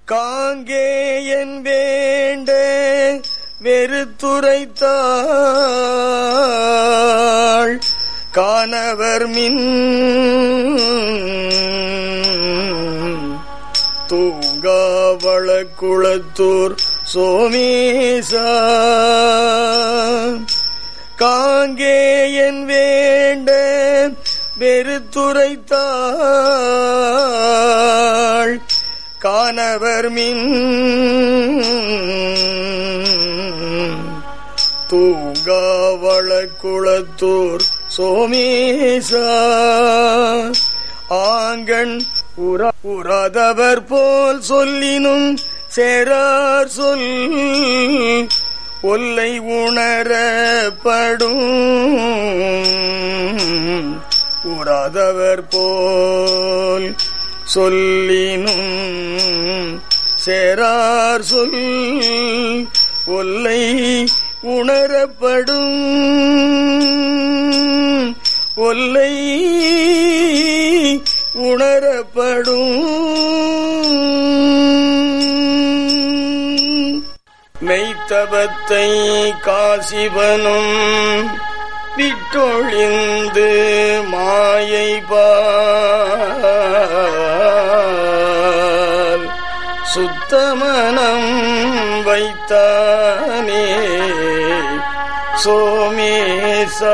காங்கேயன் வேண்ட வெறுத்துரைத்தாள் காணவர் மின் தூங்காவள குளத்தூர் சோமேசா காங்கேயன் வேண்ட வெறுத்துரைத்தாள் காணவர் மின் தூங்காவள குளத்தூர் சோமேசா ஆங்கண் உரா உராதவர் போல் சொல்லினும் சேரார் சொல் ஒல்லை உணரப்படும் உராதவர் போல் சொல்லினும் சேரார் சொல் ஒல்லை உணரப்படும் ஒல்லை உணரப்படும் மெய்த்தவத்தை காசிவனும் விட்டொழிந்து மாயை பால் சுத்தமனம் வைத்தானே சோமேசா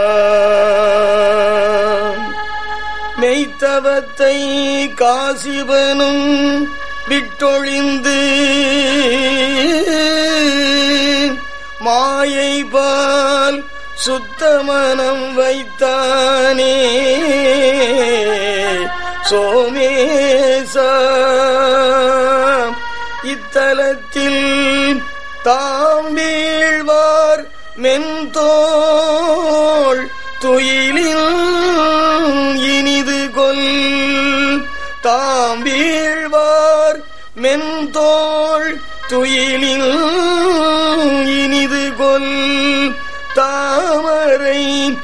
மெய்த்தவத்தை காசிவனும் விட்டொழிந்து மாயை பால் சுத்தமனம் வைத்தானே சோமேசா இத்தலத்தில் தாம் வீழ்வார் மென்தோள் துயிலில் இனிது கொல் தாம் வீழ்வார் மென்தோள் துயிலில் இனிது கொல் தாமரை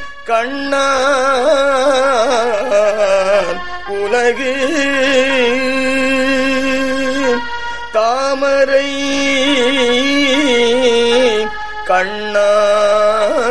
கண்ணான் உலகு தாமரை கண்ணான்